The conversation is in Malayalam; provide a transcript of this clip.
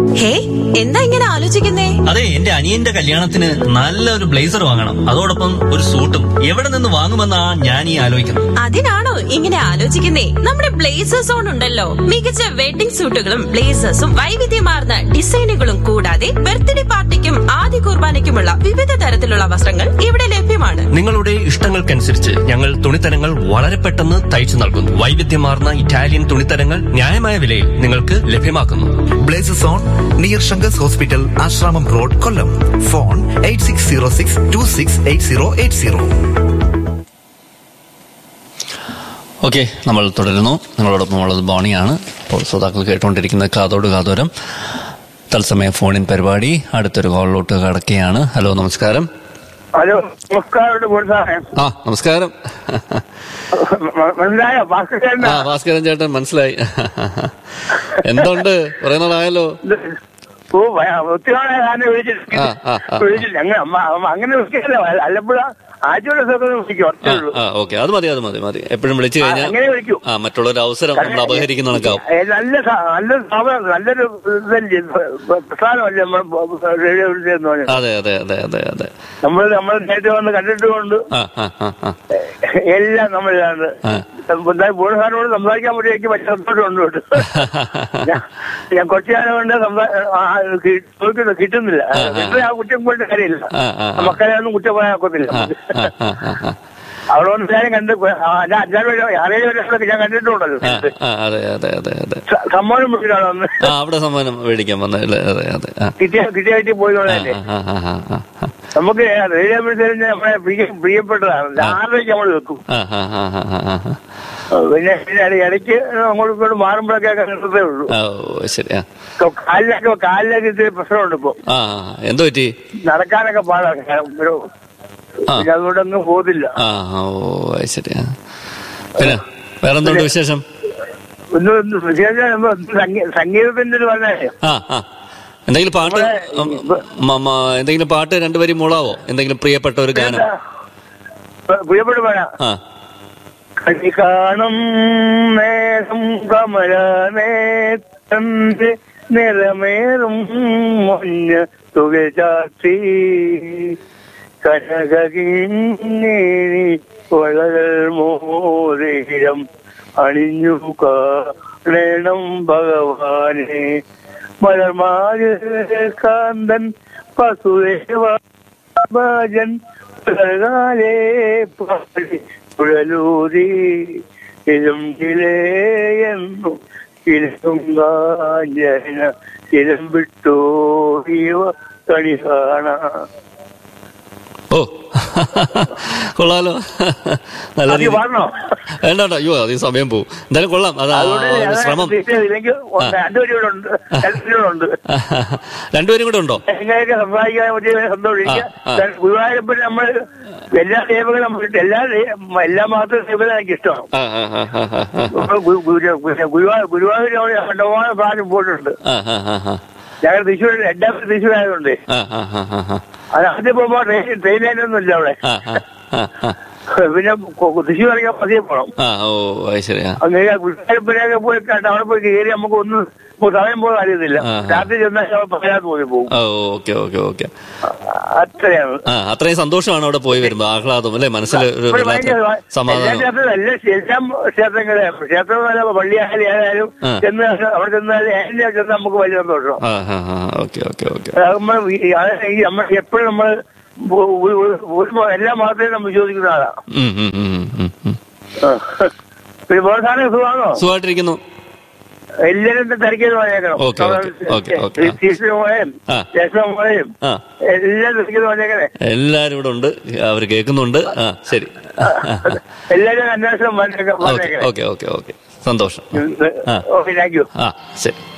ഹേ എന്താ ഇങ്ങനെ ആലോചിക്കുന്നേ അതെ എന്റെ അനിയന്റെ കല്യാണത്തിന് നല്ലൊരു ബ്ലേസർ വാങ്ങണം അതോടൊപ്പം ഒരു സൂട്ടും എവിടെ നിന്ന് വാങ്ങുമെന്നാ ഞാൻ ഈ ആലോചിക്കുന്നത് അതിനാണോ ഇങ്ങനെ ആലോചിക്കുന്നേ നമ്മുടെ ബ്ലേസർ സോൺ ഉണ്ടല്ലോ മികച്ച വെഡിംഗ് സൂട്ടുകളും ബ്ലേസേഴ്സും വൈവിധ്യമാർന്ന ഡിസൈനുകളും കൂടാതെ ബർത്ത്ഡേ പാർട്ടിക്കും ആദ്യ കുർബാനയ്ക്കുമുള്ള വിവിധ തരത്തിലുള്ള വസ്ത്രങ്ങൾ ഇവിടെ ലഭ്യമാണ് നിങ്ങളുടെ ഇഷ്ടങ്ങൾക്കനുസരിച്ച് ഞങ്ങൾ തുണിത്തരങ്ങൾ വളരെ പെട്ടെന്ന് തയ്ച്ചു നൽകുന്നു വൈവിധ്യമാർന്ന ഇറ്റാലിയൻ തുണിത്തരങ്ങൾ ന്യായമായ വിലയിൽ നിങ്ങൾക്ക് ലഭ്യമാക്കുന്നു Blazes on near Shankars hospital Ashramam road Kollam phone eight six zero six two six eight zero eight zero okay നമ്മൾ തുടരുന്നു നിങ്ങളോടൊപ്പം ഉള്ളത് ബോണിയാണ് അപ്പോൾ ശ്രോതാക്കൾ കേട്ടുകൊണ്ടിരിക്കുന്നത് കാതോട് കാതോരം തത്സമയ ഫോണിൻ പരിപാടി അടുത്തൊരു കോളിലോട്ട് കടക്കുകയാണ് ഹലോ നമസ്കാരം ഹലോ നമസ്കാരം സാറേ ആ നമസ്കാരം മനസ്സിലായോ ഭാസ്കരൻ ആ ഭാസ്കരൻ ചേട്ടൻ മനസ്സിലായി എന്തുണ്ട് കുറെ നാളായല്ലോ ഓ ഒത്തിരി നാളെ ഞാൻ വിളിച്ചിട്ട് ആ, ആ, ആ. വിളിച്ചില്ല അങ്ങനെ അമ്മ അമ്മ അങ്ങനെ വിളിക്കില്ല അല്ലപ്പോഴ ആഴ്ചയുടെ സ്ഥലത്ത് വിളിക്കും ആ ഒറ്റേ ഉള്ളൂ ആ ഓക്കെ അത് മതി അത് മതി മതി എപ്പോഴും വിളിച്ചു ആ, കഴിഞ്ഞാൽ അങ്ങനെ വിളിക്കൂ ആ മറ്റുള്ളൊരു അവസരം നമ്മൾ അപഹരിക്കുന്ന കണക്കാവും ഏ, നല്ല സ- നല്ല സ്ഥാപനം നല്ലൊരു ഇതല്ലേ പ്രസ്ഥാനമല്ലേ നമ്മൾ റേഡിയോ വിളിച്ചതെന്ന് പറഞ്ഞത് അതെ അതെ അതെ അതെ അതെ നമ്മൾ നമ്മൾ നേരത്തെ വന്ന് കണ്ടിട്ടുമുണ്ട് ആ ആ ആ ആ എല്ലാം നമ്മളിലാണ് ആ. പൂർണ്ണസാറിനോട് സംസാരിക്കാൻ പറ്റി എനിക്ക് പറ്റിയ സന്തോഷമുണ്ട് കേട്ടോ ഞാൻ- ഞാൻ കുറച്ചു കാലം കൊണ്ട് സംസാ- ആ, കി- ചോദിക്കുന്നു കിട്ടുന്നില്ല ആ, ആ. കിട്ടുന്ന ആ കുറ്റം കൊണ്ട് കാര്യമില്ല ആ, ആ, ആ. മക്കളെ ഒന്നും കുറ്റം പറയാൻ ഒക്കത്തില്ല ആ ആ ആ ആ ആ അവിടെ വന്ന് ഞാൻ കണ്ട് ആ, ഞാൻ അഞ്ചാറ് പേര് ആറേഴ് പേരൊക്കെ ഞാൻ കണ്ടിട്ടുണ്ടല്ലോ ആ, ആ, അതെ അതെ അതെ അതെ സ- സമ്മാനം വിളിച്ചിട്ടാണ് വന്ന് ആ അവിടെ സമ്മാനം മേടിക്കാൻ വന്നല്ലേ അതെ അതെ ആ കിട്ടിയ കിട്ടിയ കിട്ടി ആ, പോയതല്ലേ ആ, ആ, ആ, ആ, ആ. നമുക്ക് റേഡിയോ മത്സരം നമ്മളെ പ്രിയ- പ്രിയപ്പെട്ടതാണ് ആറരയ്ക്ക് നമ്മൾ വെക്കും ആ, ആ, ആ, ആ, ആ, ആ. പിന്നെ പിന്നെ ഇട- ഇടയ്ക്ക് അങ്ങോട്ടും ഇങ്ങോട്ടും മാറുമ്പോഴൊക്കെ നിർത്തേ ഉള്ളൂ ആ, ഓ ശരി ആ ഇപ്പൊ കാലിലൊക്കെ കാലിലൊക്കെ ഇത്തിരി പ്രശ്നമുണ്ട് ഇപ്പൊ ആ എന്തോ പറ്റി നടക്കാനൊക്കെ പാടാണ് ഒരു ആ. പിന്നെ അതുകൊണ്ടൊന്നും പോകുന്നില്ല ആ ആ, ഓ അത് ശരി ആ. പിന്നെ വേറെന്തുണ്ട് വിശേഷം ഒന്ന് ഒന്ന് വിശേഷം ഒന്ന് സംഗീ- സംഗീതത്തിന്റെ ഒരു പറഞ്ഞേ ആ ആ എന്തെങ്കിലും പാട്ട് ഉം, മ, മ, എന്തെങ്കിലും പാട്ട് രണ്ടുപേരും മൂളാവോ എന്തെങ്കിലും പ്രിയപ്പെട്ട ഒരു ഗാനം പ്രിയപ്പെട്ട വേണ ആ കണി കാണും നേരം കമല നേത്തന്റെ നിറമേറും മഞ്ഞ തുക ചാത്തി കനകീനി വളകൾ മോതിരം അണിഞ്ഞു കാണണം ഭഗവാനെ മലർമാര് കാന്തൻ പശുദേവ ഭജൻ പ്രകാലേ പാടി പുഴലൂരി ഇലംകിലേയെന്നു ഇലങ്കാഞ്ചന ഇലം വിട്ടോ ഇവ കണി കാണാം ഓ കൊള്ളാലോ നല്ല അത് രീതി പറഞ്ഞോ വേണ്ട വേണ്ട അയ്യോ അത് ഈ സമയം പോവും എന്തായാലും കൊള്ളാം അത് ആ അതുകൊണ്ട് ഒരു ഞാൻ ശ്രമം ഇല്ലെങ്കിൽ രണ്ടുപേരും ഇവിടെ ഉണ്ട് രണ്ടുപേരും ഉണ്ട് രണ്ടുപേരും കൂടെ ഉണ്ടോ എങ്ങനെയൊക്കെ സംസാരിക്കാൻ പറ്റിയ സന്തോഷിക്കുക ആ, ആ. ഗുരുവായൂരപ്പൻ നമ്മൾ എല്ലാ സേവകളും നമ്മൾ എല്ലാ ദേ- എല്ലാ മാസവും സേവനം എനിക്ക് ഇഷ്ടമാണ് ആ ആ ആ ആ ആ ആ ഇപ്പൊ ഗു- ഗുരു- ഗുരു- ഗുരുവായൂർ ഗുരുവായൂർ അവിടെ കണ്ടമാനം പ്രാവശ്യം പോയിട്ടുണ്ട് ആ ആ ആ ആ ഞങ്ങൾ തൃശ്ശൂർ രണ്ടാമത് തൃശ്ശൂർ ആയതുകൊണ്ട് ആ ആ ആ ആ ആ അത് ആദ്യം പോകുമ്പോ ട്രെയിൻ ട്രെയിൻ ലൈനൊന്നും ഇല്ല അവിടെ ആ ആ ആ പിന്നെ കൊ- തൃശ്ശൂർ ഇറങ്ങിയാൽ പതിയെ പോകണം ആ ഓ അത് ശരിയാ അങ്ങനെ ഗുരുവായൂരപ്പനെയൊക്കെ പോയി കണ്ട് അവിടെ പോയി കയറി നമുക്ക് ഒന്നും ഇപ്പൊ സമയം പോകാൻ അറിയത്തില്ല ആ, ആ. രാത്രി ചെന്നാൽ ഞങ്ങൾ പറയാതെ പോയി പോകും ഓ ഓക്കെ ഓക്കെ ഓക്കെ അത്രയാണ് ആ അത്രയും സന്തോഷമാണ് അവിടെ പോയി വരുമ്പോ ആഹ്ലാദം അല്ലേ മനസ്സിൽ ഒരു ഇപ്പോൾ വല്ലാത്ത ഭയങ്കര എല്ലാ സമാധാനം ക്ഷേത്രത്തിലും എല്ലാ എല്ലാം ക്ഷേത്രങ്ങളെ ക്ഷേത്രമല്ല പള്ളിയായാലും ഏതായാലും ആ. ചെന്ന് അവിടെ ചെന്നാൽ എന്നെ ചെന്ന് നമുക്ക് വലിയ സന്തോഷം ആ ആ ആ ഓക്കെ ഓക്കെ ഓക്കെ അത് നമ്മൾ ഈ- അത് ഈ നമ്മൾ എപ്പോഴും നമ്മൾ ഒ- ഒ- ഒ- ഒരു മ- എല്ലാ മാസത്തെയും നമ്മൾ വിശ്വസിക്കുന്ന ആളാ ഉം, ഉം, ഉം, ഉം, ഉം. ആ. പിന്നെ വേറെ സാധനം സുഖമാണോ സുഖമായിട്ടിരിക്കുന്നു എല്ലാരും തിരക്കിയത് പറഞ്ഞേക്കണം ഓക്കെ, ഓക്കെ, ഓക്കെ, ഓക്കെ. ടീച്ചറുമായും ആ. രക്ഷമായും ആ എല്ലാം തിരക്കിയത് പറഞ്ഞേക്കണേ എല്ലാരും ഇവിടെ ഉണ്ട് അവർ കേൾക്കുന്നുണ്ട് ആ ശരി എല്ലാരും അന്വേഷണം പറഞ്ഞേക്കാം ഓക്കെ ഓക്കെ ഓക്കെ ഓക്കെ സന്തോഷം ആ ഓക്കെ താങ്ക് യു ആ ശരി